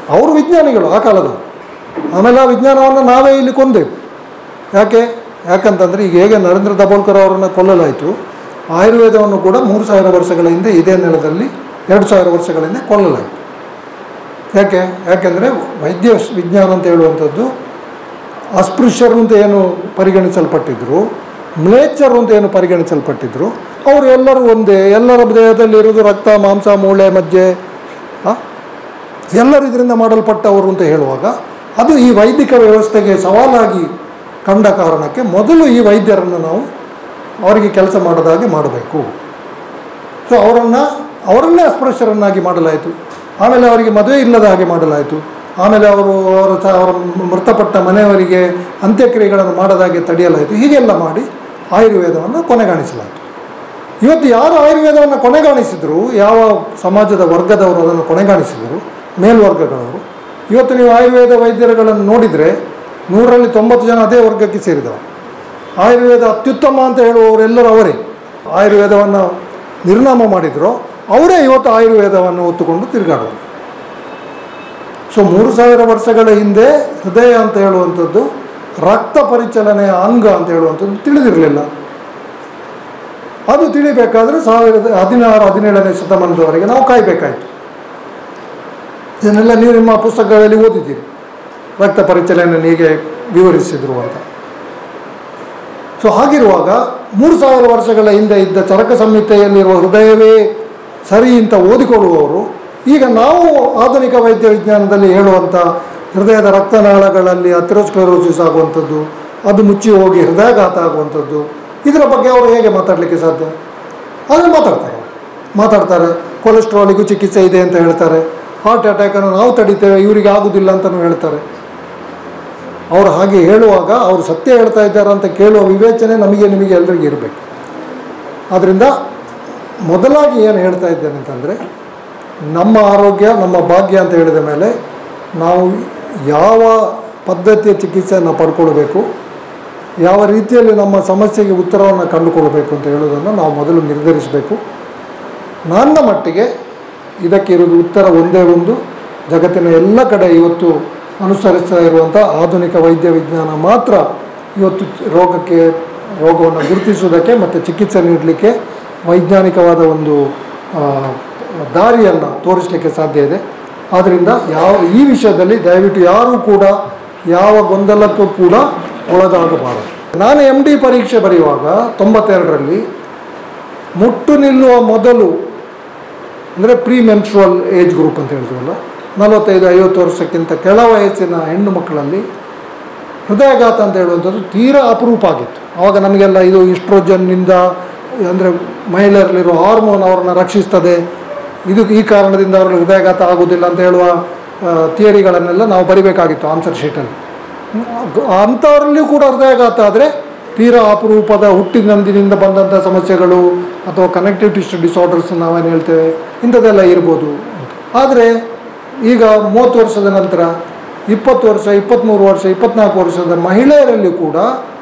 ಅವರು ವಿಜ್ಞಾನಿಗಳು ಆ ಕಾಲದವರು ಆಮೇಲೆ ಆ ವಿಜ್ಞಾನವನ್ನು ನಾವೇ ಇಲ್ಲಿ ಕೊಂದೆವು ಯಾಕೆ ಯಾಕಂತಂದರೆ ಈಗ ಹೇಗೆ ನರೇಂದ್ರ ದಬೋಲ್ಕರ್ ಅವರನ್ನು ಕೊಲ್ಲಲಾಯಿತು ಆಯುರ್ವೇದವನ್ನು ಕೂಡ ಮೂರು ಸಾವಿರ ವರ್ಷಗಳ ಹಿಂದೆ ಇದೇ ನೆಲದಲ್ಲಿ ಎರಡು ಸಾವಿರ ವರ್ಷಗಳ ಹಿಂದೆ ಕೊಲ್ಲಲಾಯಿತು ಯಾಕೆ ಯಾಕೆಂದರೆ ವೈದ್ಯ ವಿಜ್ಞಾನ ಅಂತ ಹೇಳುವಂಥದ್ದು ಅಸ್ಪೃಶ್ಯರು ಅಂತ ಏನು ಪರಿಗಣಿಸಲ್ಪಟ್ಟಿದ್ರು ಮ್ಲೇಚ್ಛರು ಅಂತ ಏನು ಪರಿಗಣಿಸಲ್ಪಟ್ಟಿದ್ರು ಅವರು ಎಲ್ಲರೂ ಒಂದೇ ಎಲ್ಲರ ದೇಹದಲ್ಲಿರೋದು ರಕ್ತ ಮಾಂಸ ಮೂಳೆ ಮಜ್ಜೆ ಆ? ಎಲ್ಲರೂ ಇದರಿಂದ ಮಾಡಲ್ಪಟ್ಟವರು ಅಂತ ಹೇಳುವಾಗ ಅದು ಈ ವೈದಿಕ ವ್ಯವಸ್ಥೆಗೆ ಸವಾಲಾಗಿ ಕಂಡ ಕಾರಣಕ್ಕೆ ಮೊದಲು ಈ ವೈದ್ಯರನ್ನು ನಾವು ಅವರಿಗೆ ಕೆಲಸ ಮಾಡದ ಹಾಗೆ ಮಾಡಬೇಕು ಸೊ ಅವರನ್ನು ಅವರನ್ನೇ ಅಸ್ಪೃಶ್ಯರನ್ನಾಗಿ ಮಾಡಲಾಯಿತು ಆಮೇಲೆ ಅವರಿಗೆ ಮದುವೆ ಇಲ್ಲದ ಹಾಗೆ ಮಾಡಲಾಯಿತು ಆಮೇಲೆ ಅವರು ಅವರ ಸ- ಅವರ ಮೃತಪಟ್ಟ ಮನೆಯವರಿಗೆ ಅಂತ್ಯಕ್ರಿಯೆಗಳನ್ನು ಮಾಡದ ಹಾಗೆ ತಡೆಯಲಾಯಿತು ಹೀಗೆಲ್ಲ ಮಾಡಿ ಆಯುರ್ವೇದವನ್ನು ಕೊನೆಗಾಣಿಸಲಾಯಿತು ಇವತ್ತು ಯಾರು ಆಯುರ್ವೇದವನ್ನು ಕೊನೆಗಾಣಿಸಿದ್ರು ಯಾವ ಸಮಾಜದ ವರ್ಗದವರು ಅದನ್ನು ಕೊನೆಗಾಣಿಸಿದರು ಮೇಲ್ವರ್ಗಗಳವರು ಇವತ್ತು ನೀವು ಆಯುರ್ವೇದ ವೈದ್ಯರುಗಳನ್ನು ನೋಡಿದರೆ ನೂರರಲ್ಲಿ ತೊಂಬತ್ತು ಜನ ಅದೇ ವರ್ಗಕ್ಕೆ ಸೇರಿದವರು ಆಯುರ್ವೇದ ಅತ್ಯುತ್ತಮ ಅಂತ ಹೇಳುವವರೆಲ್ಲರೂ ಅವರೇ ಆಯುರ್ವೇದವನ್ನು ನಿರ್ನಾಮ ಮಾಡಿದ್ರು ಅವರೇ ಇವತ್ತು ಆಯುರ್ವೇದವನ್ನು ಹೊತ್ತುಕೊಂಡು ತಿರುಗಾಡೋರು ಸೊ ಮೂರು ಸಾವಿರ ವರ್ಷಗಳ ಹಿಂದೆ ಹೃದಯ ಅಂತ ಹೇಳುವಂಥದ್ದು ರಕ್ತ ಪರಿಚಲನೆಯ ಅಂಗ ಅಂತ ಹೇಳುವಂಥದ್ದು ತಿಳಿದಿರಲಿಲ್ಲ ಅದು ತಿಳಿಬೇಕಾದ್ರೆ ಸಾವಿರದ ಹದಿನಾರು ಹದಿನೇಳನೇ ಶತಮಾನದವರೆಗೆ ನಾವು ಕಾಯಬೇಕಾಯಿತು ಇದನ್ನೆಲ್ಲ ನೀವು ನಿಮ್ಮ ಪುಸ್ತಕಗಳಲ್ಲಿ ಓದಿದ್ದೀರಿ ರಕ್ತ ಪರಿಚಲನೆ ಹೀಗೆ ವಿವರಿಸಿದ್ರು ಅಂತ ಸೊ ಹಾಗಿರುವಾಗ ಮೂರು ಸಾವಿರ ವರ್ಷಗಳ ಹಿಂದೆ ಇದ್ದ ಚರಕ ಸಂಹಿತೆಯಲ್ಲಿರುವ ಹೃದಯವೇ ಸರಿ ಅಂತ ಓದಿಕೊಳ್ಳುವವರು ಈಗ ನಾವು ಆಧುನಿಕ ವೈದ್ಯ ವಿಜ್ಞಾನದಲ್ಲಿ ಹೇಳುವಂಥ ಹೃದಯದ ರಕ್ತನಾಳಗಳಲ್ಲಿ ಅಥೆರೋಸ್ಕ್ಲೆರೋಸಿಸ್ ಆಗುವಂಥದ್ದು ಅದು ಮುಚ್ಚಿ ಹೋಗಿ ಹೃದಯಾಘಾತ ಆಗುವಂಥದ್ದು ಇದರ ಬಗ್ಗೆ ಅವರು ಹೇಗೆ ಮಾತಾಡಲಿಕ್ಕೆ ಸಾಧ್ಯ ಅದನ್ನು ಮಾತಾಡ್ತಾರೆ ಅವ್ರು. ಮಾತಾಡ್ತಾರೆ ಕೊಲೆಸ್ಟ್ರಾಲಿಗೂ ಚಿಕಿತ್ಸೆ ಇದೆ ಅಂತ ಹೇಳ್ತಾರೆ ಹಾರ್ಟ್ ಅಟ್ಯಾಕನ್ನು ನಾವು ತಡಿತೇವೆ ಇವರಿಗೆ ಆಗೋದಿಲ್ಲ ಅಂತಲೂ ಹೇಳ್ತಾರೆ ಅವರು ಹಾಗೆ ಹೇಳುವಾಗ ಅವರು ಸತ್ಯ ಹೇಳ್ತಾ ಇದ್ದಾರೆ ಅಂತ ಕೇಳುವ ವಿವೇಚನೆ ನಮಗೆ ನಿಮಗೆ ಎಲ್ಲರಿಗೂ ಇರಬೇಕು ಆದ್ದರಿಂದ ಮೊದಲಾಗಿ ಏನು ಹೇಳ್ತಾ ಇದ್ದೇನೆ ಅಂತಂದರೆ ನಮ್ಮ ಆರೋಗ್ಯ ನಮ್ಮ ಭಾಗ್ಯ ಅಂತ ಹೇಳಿದ ಮೇಲೆ ನಾವು ಯಾವ ಪದ್ಧತಿಯ ಚಿಕಿತ್ಸೆಯನ್ನು ಪಡ್ಕೊಳ್ಬೇಕು ಯಾವ ರೀತಿಯಲ್ಲಿ ನಮ್ಮ ಸಮಸ್ಯೆಗೆ ಉತ್ತರವನ್ನು ಕಂಡುಕೊಳ್ಬೇಕು ಅಂತ ಹೇಳೋದನ್ನು ನಾವು ಮೊದಲು ನಿರ್ಧರಿಸಬೇಕು ನನ್ನ ಮಟ್ಟಿಗೆ ಇದಕ್ಕೆ ಇರೋದು ಉತ್ತರ ಒಂದೇ ಒಂದು ಜಗತ್ತಿನ ಎಲ್ಲ ಕಡೆ ಇವತ್ತು ಅನುಸರಿಸ್ತಾ ಇರುವಂಥ ಆಧುನಿಕ ವೈದ್ಯ ವಿಜ್ಞಾನ ಮಾತ್ರ ಇವತ್ತು ರೋಗಕ್ಕೆ ರೋಗವನ್ನು ಗುರುತಿಸುವುದಕ್ಕೆ ಮತ್ತು ಚಿಕಿತ್ಸೆ ನೀಡಲಿಕ್ಕೆ ವೈಜ್ಞಾನಿಕವಾದ ಒಂದು ಆ, ದಾರಿಯನ್ನು ತೋರಿಸಲಿಕ್ಕೆ ಸಾಧ್ಯ ಇದೆ ಆದ್ದರಿಂದ ಯಾವ ಈ ವಿಷಯದಲ್ಲಿ ದಯವಿಟ್ಟು ಯಾರೂ ಕೂಡ ಯಾವ ಗೊಂದಲಕ್ಕೂ ಕೂಡ ಒಳಗಾಗಬಾರದು ನಾನು ಎಮ್ ಡಿ ಪರೀಕ್ಷೆ ಬರೆಯುವಾಗ ತೊಂಬತ್ತೆರಡರಲ್ಲಿ ಮುಟ್ಟು ನಿಲ್ಲುವ ಮೊದಲು ಅಂದರೆ ಪ್ರೀ ಮೆನ್ಸ್ಟ್ರುವಲ್ ಏಜ್ ಗ್ರೂಪ್ ಅಂತ ಹೇಳ್ತೀವಲ್ಲ ನಲವತ್ತೈದು ಐವತ್ತು ವರ್ಷಕ್ಕಿಂತ ಕೆಳ ವಯಸ್ಸಿನ ಹೆಣ್ಣು ಮಕ್ಕಳಲ್ಲಿ ಹೃದಯಾಘಾತ ಅಂತ ಹೇಳುವಂಥದ್ದು ತೀರಾ ಅಪರೂಪ ಆಗಿತ್ತು ಆವಾಗ ನಮಗೆಲ್ಲ ಇದು ಇಸ್ಟ್ರೋಜನ್ನಿಂದ ಅಂದರೆ ಮಹಿಳೆಯರಲ್ಲಿರೋ ಹಾರ್ಮೋನ್ ಅವರನ್ನು ರಕ್ಷಿಸ್ತದೆ ಇದು ಈ ಕಾರಣದಿಂದ ಅವರಲ್ಲಿ ಹೃದಯಾಘಾತ ಆಗೋದಿಲ್ಲ ಅಂತ ಹೇಳುವ ಥಿಯರಿಗಳನ್ನೆಲ್ಲ ನಾವು ಬರಿಬೇಕಾಗಿತ್ತು ಆನ್ಸರ್ ಶೀಟಲ್ಲಿ ಅಂಥವರಲ್ಲಿಯೂ ಕೂಡ ಹೃದಯಾಘಾತ ಆದರೆ ತೀರಾ ಅಪರೂಪದ ಹುಟ್ಟಿನಂದಿನಿಂದ ಬಂದಂಥ ಸಮಸ್ಯೆಗಳು ಅಥವಾ ಕನೆಕ್ಟಿವ್ ಟಿಶ್ಯೂ ಡಿಸಾರ್ಡರ್ಸ್ ನಾವೇನು ಹೇಳ್ತೇವೆ ಇಂಥದ್ದೆಲ್ಲ ಇರ್ಬೋದು ಆದರೆ ಈಗ ಮೂವತ್ತು ವರ್ಷದ ನಂತರ ಇಪ್ಪತ್ತು ವರ್ಷ ಇಪ್ಪತ್ತ್ಮೂರು ವರ್ಷ ಇಪ್ಪತ್ತ್ನಾಲ್ಕು ವರ್ಷದ ಮಹಿಳೆಯರಲ್ಲಿ ಕೂಡ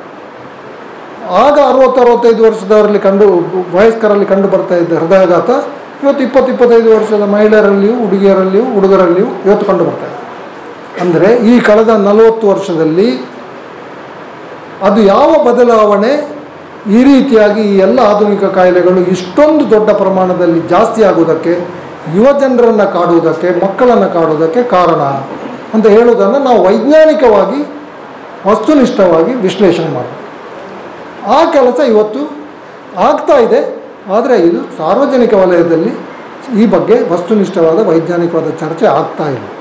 ಆಗ ಅರವತ್ತು ಅರವತ್ತೈದು ವರ್ಷದವರಲ್ಲಿ ಕಂಡು ವಯಸ್ಕರಲ್ಲಿ ಕಂಡು ಬರ್ತಾ ಇದ್ದ ಹೃದಯಾಘಾತ ಇವತ್ತು ಇಪ್ಪತ್ತು ಇಪ್ಪತ್ತೈದು ವರ್ಷದ ಮಹಿಳೆಯರಲ್ಲಿಯೂ ಹುಡುಗಿಯರಲ್ಲಿಯೂ ಹುಡುಗರಲ್ಲಿಯೂ ಇವತ್ತು ಕಂಡು ಬರ್ತಾ ಇದೆ ಅಂದರೆ ಈ ಕಳೆದ ನಲವತ್ತು ವರ್ಷದಲ್ಲಿ ಅದು ಯಾವ ಬದಲಾವಣೆ ಈ ರೀತಿಯಾಗಿ ಈ ಎಲ್ಲ ಆಧುನಿಕ ಕಾಯಿಲೆಗಳು ಇಷ್ಟೊಂದು ದೊಡ್ಡ ಪ್ರಮಾಣದಲ್ಲಿ ಜಾಸ್ತಿ ಆಗುವುದಕ್ಕೆ ಯುವ ಜನರನ್ನು ಕಾಡುವುದಕ್ಕೆ ಮಕ್ಕಳನ್ನು ಕಾಡುವುದಕ್ಕೆ ಕಾರಣ ಅಂತ ಹೇಳುವುದನ್ನು ನಾವು ವೈಜ್ಞಾನಿಕವಾಗಿ ವಸ್ತುನಿಷ್ಠವಾಗಿ ವಿಶ್ಲೇಷಣೆ ಮಾಡಬೇಕು ಆ ಕೆಲಸ ಇವತ್ತು ಆಗ್ತಾ ಇದೆ ಆದರೆ ಇದು ಸಾರ್ವಜನಿಕ ವಲಯದಲ್ಲಿ ಈ ಬಗ್ಗೆ ವಸ್ತುನಿಷ್ಠವಾದ ವೈಜ್ಞಾನಿಕವಾದ ಚರ್ಚೆ ಆಗ್ತಾ ಇಲ್ಲ